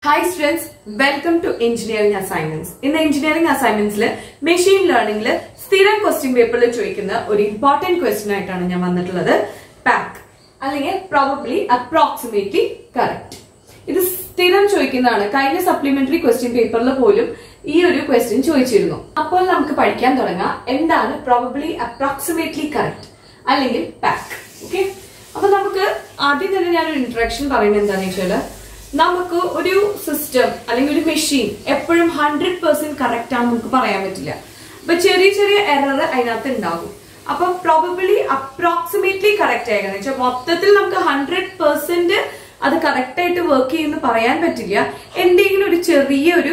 Hi students welcome to engineering assignments ഇന്ന് engineering അസൈൻമെന്റ്സിൽ machine ലേണിംഗിൽ സ്ഥിരം ക്വസ്റ്റ്യൻ പേപ്പറിൽ ചോദിക്കുന്ന ഒരു ഇമ്പോർട്ടന്റ് ക്വസ്റ്റ്യൻ ആയിട്ടാണ് ഞാൻ വന്നിട്ടുള്ളത് പാക്ക് അല്ലെങ്കിൽ പ്രോബബ്ലി അപ്രോക്സിമേറ്റ്ലി കറക്റ്റ് ഇത് സ്ഥിരം ചോദിക്കുന്നതാണ് കഴിഞ്ഞ സപ്ലിമെന്ററി ക്വസ്റ്റ്യൻ പേപ്പറിൽ പോലും ഈ ഒരു ക്വസ്റ്റ്യൻ ചോദിച്ചിരുന്നു അപ്പോൾ നമുക്ക് പഠിക്കാൻ തുടങ്ങാം എന്താണ് പ്രോബബ്ലി അപ്രോക്സിമേറ്റ്ലി കറക്റ്റ് അല്ലെങ്കിൽ പാക്ക് ഓക്കെ അപ്പൊ നമുക്ക് ആദ്യം തന്നെ ഞാനൊരു ഇൻട്രഡക്ഷൻ പറയുന്നത് എന്താണെന്ന് വെച്ചാല് നമുക്ക് ഒരു സിസ്റ്റം അല്ലെങ്കിൽ ഒരു മെഷീൻ എപ്പോഴും ഹൺഡ്രഡ് പെർസെന്റ് കറക്റ്റ് ആണെന്ന് നമുക്ക് പറയാൻ പറ്റില്ല അപ്പൊ ചെറിയ ചെറിയ എറർ അതിനകത്ത് ഉണ്ടാകും അപ്പൊ പ്രോബബിളി അപ്രോക്സിമേറ്റ്ലി കറക്റ്റ് ആയിരിക്കണം വെച്ചാൽ മൊത്തത്തിൽ നമുക്ക് ഹൺഡ്രഡ് പെർസെന്റ് അത് കറക്റ്റ് ആയിട്ട് വർക്ക് ചെയ്യുമെന്ന് പറയാൻ പറ്റില്ല എന്തെങ്കിലും ഒരു ചെറിയ ഒരു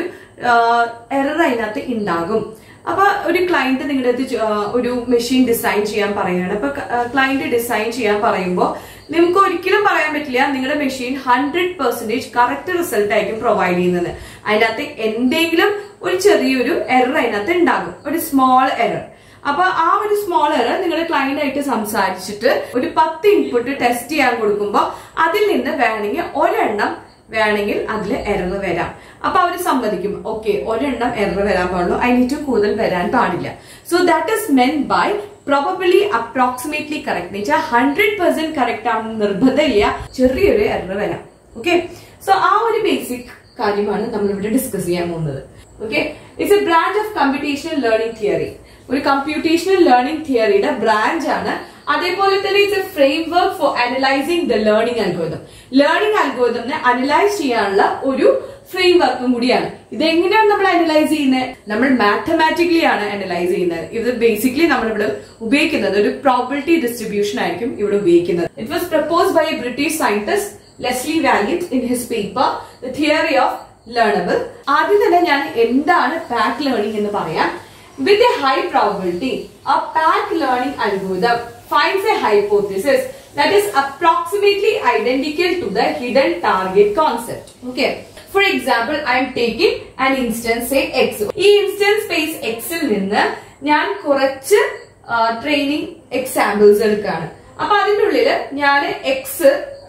എറർ അതിനകത്ത് ഉണ്ടാകും അപ്പൊ ഒരു ക്ലയന്റ് നിങ്ങളുടെ അടുത്ത് ചോ- ആ, ഒരു മെഷീൻ ഡിസൈൻ ചെയ്യാൻ പറയുകയാണ് അപ്പൊ ക്ലയന്റ് ഡിസൈൻ ചെയ്യാൻ പറയുമ്പോൾ നിങ്ങൾക്ക് ഒരിക്കലും പറയാൻ പറ്റില്ല നിങ്ങളുടെ machine hundred percentage correct result ആയിരിക്കും പ്രൊവൈഡ് ചെയ്യുന്നത് അതിനകത്ത് എന്തെങ്കിലും ഒരു ചെറിയൊരു എറർ അതിനകത്ത് ഉണ്ടാകും ഒരു സ്മോൾ എറർ അപ്പൊ ആ ഒരു സ്മോൾ എറർ നിങ്ങളുടെ ക്ലയന്റ് ആയിട്ട് സംസാരിച്ചിട്ട് ഒരു പത്ത് ഇൻപുട്ട് ടെസ്റ്റ് ചെയ്യാൻ കൊടുക്കുമ്പോൾ അതിൽ നിന്ന് വേണമെങ്കിൽ ഒരെണ്ണം വേണമെങ്കിൽ അതിൽ എറർ വരാം അപ്പൊ അവർ സമ്മതിക്കും ഓക്കെ ഒരെണ്ണം എറർ വരാൻ പാടുള്ളൂ അതിനേറ്റവും കൂടുതൽ വരാൻ പാടില്ല so that is meant by probably approximately correct എന്ന് വെച്ചാൽ ഹൺഡ്രഡ് പെർസെന്റ് കറക്റ്റ് ആണെന്ന് നിർബന്ധമില്ല ചെറിയൊരു എറർ വരാം ഓക്കെ സോ ആ ഒരു ബേസിക് കാര്യമാണ് നമ്മൾ ഇവിടെ ഡിസ്കസ് ചെയ്യാൻ പോകുന്നത് okay it's a branch of computational learning theory ഒരു കമ്പ്യൂട്ടേഷണൽ ലേണിംഗ് തിയറിയുടെ ബ്രാഞ്ച് ആണ് അതേപോലെ തന്നെ it's a framework for analysing the learning algorithm learning അൽഗോരിതമിനെ അനലൈസ് ചെയ്യാനുള്ള ഒരു ഫ്രെയിം വർക്കും കൂടിയാണ് ഇത് എങ്ങനെയാണ് നമ്മൾ അനലൈസ് ചെയ്യുന്നത് നമ്മൾ മാത്തമാറ്റിക്കലി ആണ് അനലൈസ് ചെയ്യുന്നത് ഇത് ബേസിക്കലി നമ്മൾ ഇവിടെ ഉപയോഗിക്കുന്നത് ഒരു പ്രോബിലിറ്റി ഡിസ്ട്രിബ്യൂഷൻ ആയിരിക്കും ഇവിടെ ഉപയോഗിക്കുന്നത് it was propose by a British scientist Leslie Valiant in his paper the theory of learnable ആദ്യം തന്നെ ഞാൻ എന്താണ് പാക്ക് ലേണിംഗ് എന്ന് പറയാം with a high probability a pack learning algorithm finds a hypothesis that is approximately identical to the hidden target concept. Okay. For example, I am taking an instance say X. ഈ instance space എക്സിൽ നിന്ന് ഞാൻ കുറച്ച് training examples എടുക്കുകയാണ് അപ്പൊ അതിൻ്റെ ഉള്ളില് ഞാൻ എക്സ്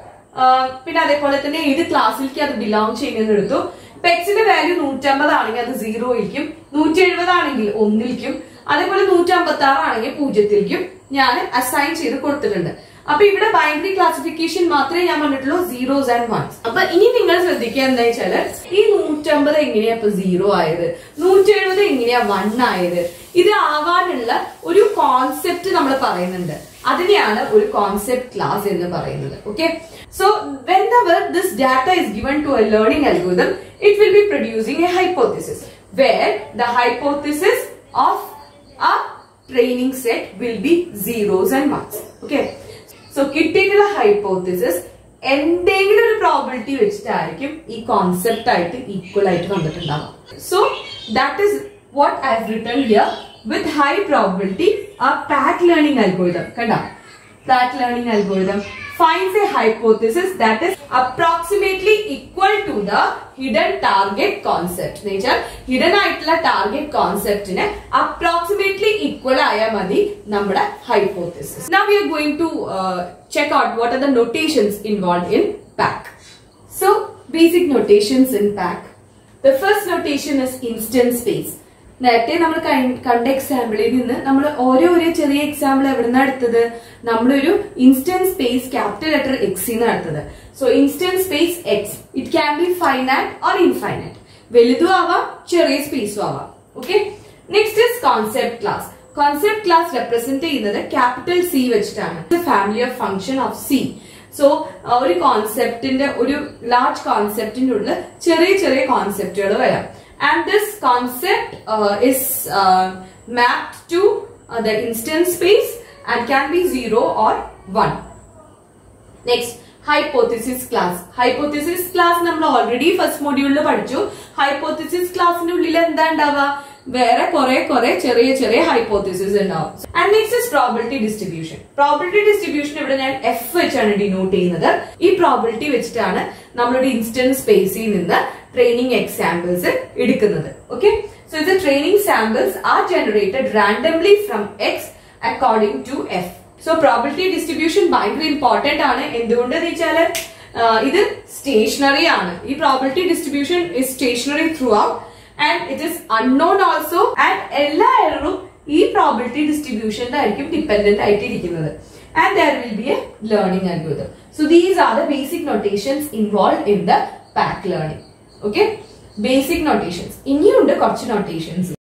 പിന്നെ അതേപോലെ തന്നെ ഏത് ക്ലാസ്സിലേക്ക് അത് ബിലോങ് ചെയ്യുന്നത് എടുത്തു ഇപ്പൊ എക്സിന്റെ വാല്യൂ നൂറ്റമ്പതാണെങ്കിൽ അത് സീറോയിലേക്കും നൂറ്റി എഴുപതാണെങ്കിൽ ഒന്നിലേക്കും അതേപോലെ നൂറ്റമ്പത്തി ആറാണെങ്കിൽ പൂജ്യത്തിലേക്കും ഞാൻ അസൈൻ ചെയ്ത് കൊടുത്തിട്ടുണ്ട് അപ്പൊ ഇവിടെ ബൈനറി ക്ലാസിഫിക്കേഷൻ മാത്രമേ ഞാൻ പറഞ്ഞിട്ടുള്ളൂ സീറോസ് ആൻഡ് വൺസ് അപ്പൊ ഇനി നിങ്ങൾ ശ്രദ്ധിക്കുക എന്താ വെച്ചാല് ഈ നൂറ്റമ്പത് എങ്ങനെയാ ഇപ്പൊ സീറോ ആയത് നൂറ്റി എഴുപത് എങ്ങനെയാ വൺ ആയത് ഇത് ആവാനുള്ള ഒരു കോൺസെപ്റ്റ് നമ്മൾ പറയുന്നുണ്ട് അതിനെയാണ് ഒരു കോൺസെപ്റ്റ് ക്ലാസ് എന്ന് പറയുന്നത് okay so whenever this data is given to a learning algorithm it will be producing a hypothesis where the hypothesis of a training set will be zeros and ones okay so കിട്ടിയിട്ടുള്ള hypothesis എന്തെങ്കിലും ഒരു probability വെച്ചിട്ടായിരിക്കും ഈ concept ആയിട്ട് equal ആയിട്ട് വന്നിട്ടുണ്ടാവുക so that is what I have written here with high probability a PAC learning algorithm കണ്ടോ PAC learning algorithm finds a hypothesis that is approximately equal to the hidden target concept എന്ന് വെച്ചാൽ hidden ആയിട്ടുള്ള target കോൺസെപ്റ്റിന് approximately equal ആയാൽ മതി നമ്മുടെ hypothesis now we are going to uh, check out what are the notations involved in pack so basic notations in pack the first notation is instant space നേരത്തെ നമ്മൾ കഴി- കണ്ട എക്സാമ്പിളിൽ നിന്ന് നമ്മൾ ഓരോ ഓരോ ചെറിയ എക്സാമ്പിൾ എവിടുന്ന എടുത്തത് നമ്മളൊരു ഇൻസ്റ്റന്റ് സ്പേസ് ക്യാപിറ്റൽ ലെറ്റർ എക്സിന്ന് എടുത്തത് so instant space X it can be finite or infinite വലുതും ആവാം ചെറിയ സ്പേസും ആവാം okay next is concept class concept class represent ചെയ്യുന്നത് ക്യാപിറ്റൽ സി വെച്ചിട്ടാണ് family of function of C so ഒരു കോൺസെപ്റ്റിന്റെ ഒരു ലാർജ് കോൺസെപ്റ്റിന്റെ ഉള്ളിൽ ചെറിയ ചെറിയ കോൺസെപ്റ്റുകൾ വരാം and this concept is mapped to the instant space and can be zero or one next hypothesis class hypothesis class നമ്മൾ ഓൾറെഡി ഫസ്റ്റ് മൊഡ്യൂളിൽ പഠിച്ചു ഹൈപ്പോത്തിസിസ് ക്ലാസിന്റെ ഉള്ളിൽ എന്താ ഉണ്ടാവുക വേറെ കുറെ കുറെ ചെറിയ ചെറിയ ഹൈപ്പോത്തിസിസ് ഉണ്ടാവും and next is probability distribution probability distribution ഇവിടെ ഞാൻ എഫ് വെച്ചാണ് ഡിനോട്ട് ചെയ്യുന്നത് ഈ പ്രോബിലിറ്റി വെച്ചിട്ടാണ് നമ്മളൊരു ഇൻസ്റ്റന്റ് സ്പേസിൽ നിന്ന് ട്രെയിനിങ് എക്സാമ്പിൾസ് എടുക്കുന്നത് ഓക്കെ സോ ഇത് training samples are generated randomly from X according to F so probability distribution ഭയങ്കര ഇമ്പോർട്ടന്റ് ആണ് എന്തുകൊണ്ടെന്ന് വെച്ചാല് ഇത് സ്റ്റേഷനറി ആണ് ഈ probability distribution is stationary throughout and it is unknown also and എല്ലാ എററും ഈ പ്രോബിലിറ്റി ഡിസ്ട്രിബ്യൂഷന്റെ ആയിരിക്കും ഡിപ്പെൻഡന്റ് ആയിട്ട് ഇരിക്കുന്നത് and there will be a learning algorithm so these are the basic notations involve in the pack learning okay basic notations ഇനിയുണ്ട് കുറച്ച് notations